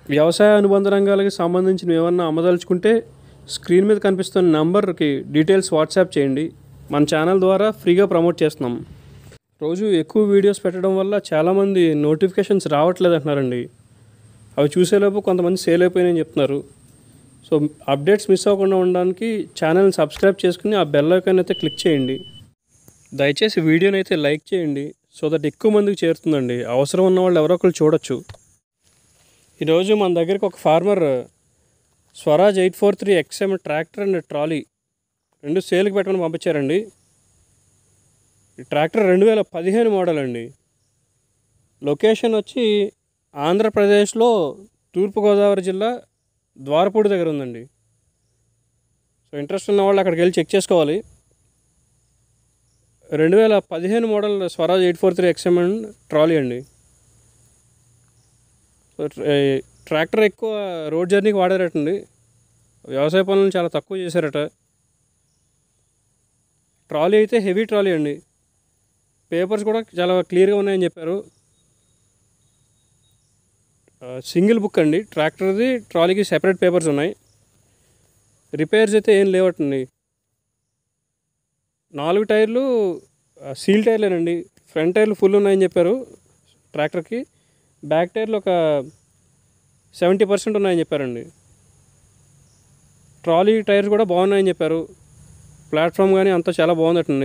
వ్యవసాయ అనుబంధ రంగాలకి సంబంధించినవి ఏమన్నా అమ్మదలుచుకుంటే స్క్రీన్ మీద కనిపిస్తున్న నంబర్కి డీటెయిల్స్ వాట్సాప్ చేయండి మన ఛానల్ ద్వారా ఫ్రీగా ప్రమోట్ చేస్తున్నాం రోజు ఎక్కువ వీడియోస్ పెట్టడం వల్ల చాలామంది నోటిఫికేషన్స్ రావట్లేదు అంటున్నారండి అవి చూసేలోపు కొంతమంది సేల్ అయిపోయినాయని చెప్తున్నారు సో అప్డేట్స్ మిస్ అవ్వకుండా ఉండడానికి ఛానల్ని సబ్స్క్రైబ్ చేసుకుని ఆ బెల్ ఐకాన్ అయితే క్లిక్ చేయండి దయచేసి వీడియోని అయితే లైక్ చేయండి సో దట్ ఎక్కువ మందికి చేరుతుందండి అవసరం ఉన్న వాళ్ళు ఎవరో ఒకరు చూడొచ్చు ఈరోజు మన దగ్గరికి ఒక farmer Swaraj eight four three XM tractor and trolley రెండు సేల్కి పెట్టుకొని పంపించారండి ఈ ట్రాక్టర్ రెండు వేల పదిహేను మోడల్ అండి లొకేషన్ వచ్చి ఆంధ్రప్రదేశ్లో తూర్పుగోదావరి జిల్లా ద్వారపూడి దగ్గర ఉందండి సో ఇంట్రెస్ట్ ఉన్న వాళ్ళు అక్కడికి వెళ్ళి చెక్ చేసుకోవాలి రెండు వేల పదిహేను model Swaraj eight four three XM and trolley అండి సో ట్ర- ఏ, ట్రాక్టర్ ఎక్కువ రోడ్ జర్నీకి వాడారటండి వ్యవసాయ పనులను చాలా తక్కువ చేశారట ట్రాలీ అయితే హెవీ ట్రాలీ అండి పేపర్స్ కూడా చాలా క్లియర్గా ఉన్నాయని చెప్పారు ఆ, సింగిల్ బుక్ అండి ట్రాక్టర్ది ట్రాలీకి సెపరేట్ పేపర్స్ ఉన్నాయి రిపేర్స్ అయితే ఏం లేవటండి నాలుగు టైర్లు ఆ, సీల్ టైర్లేనండి ఫ్రంట్ టైర్లు ఫుల్ ఉన్నాయని చెప్పారు ట్రాక్టర్కి బ్యాక్ టైర్లు ఒక సెవెంటీ పర్సెంట్ ఉన్నాయని చెప్పారండి ట్రాలీ టైర్స్ కూడా బాగున్నాయని చెప్పారు ప్లాట్ఫామ్ కానీ అంతా చాలా బాగుందటండి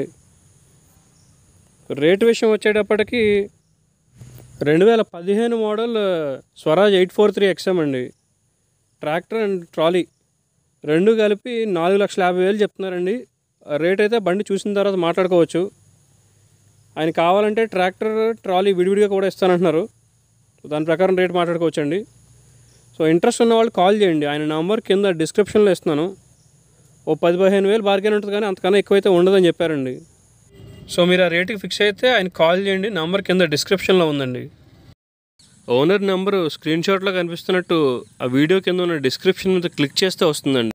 రేటు విషయం వచ్చేటప్పటికి రెండు వేల పదిహేను model Swaraj eight four three XM అండి ట్రాక్టర్ అండ్ ట్రాలీ రెండు కలిపి నాలుగు లక్షల యాభై వేలు చెప్తున్నారండి రేట్ అయితే బండి చూసిన తర్వాత మాట్లాడుకోవచ్చు ఆయన కావాలంటే ట్రాక్టర్ ట్రాలీ విడివిడిగా కూడా ఇస్తానంటున్నారు సో దాని ప్రకారం రేట్ మాట్లాడుకోవచ్చు అండి సో ఇంట్రెస్ట్ ఉన్న వాళ్ళు కాల్ చేయండి ఆయన నంబర్ కింద డిస్క్రిప్షన్లో ఇస్తున్నాను ఓ పది పదిహేను వేలు బార్గెన్ ఉంటుంది కానీ అంతకన్నా ఎక్కువైతే ఉండదని చెప్పారండి సో మీరు ఆ రేటుకి ఫిక్స్ అయితే ఆయన కాల్ చేయండి నంబర్ కింద డిస్క్రిప్షన్లో ఉందండి ఓనర్ నెంబరు స్క్రీన్ షాట్లో కనిపిస్తున్నట్టు ఆ వీడియో కింద ఉన్న డిస్క్రిప్షన్ మీద క్లిక్ చేస్తే వస్తుందండి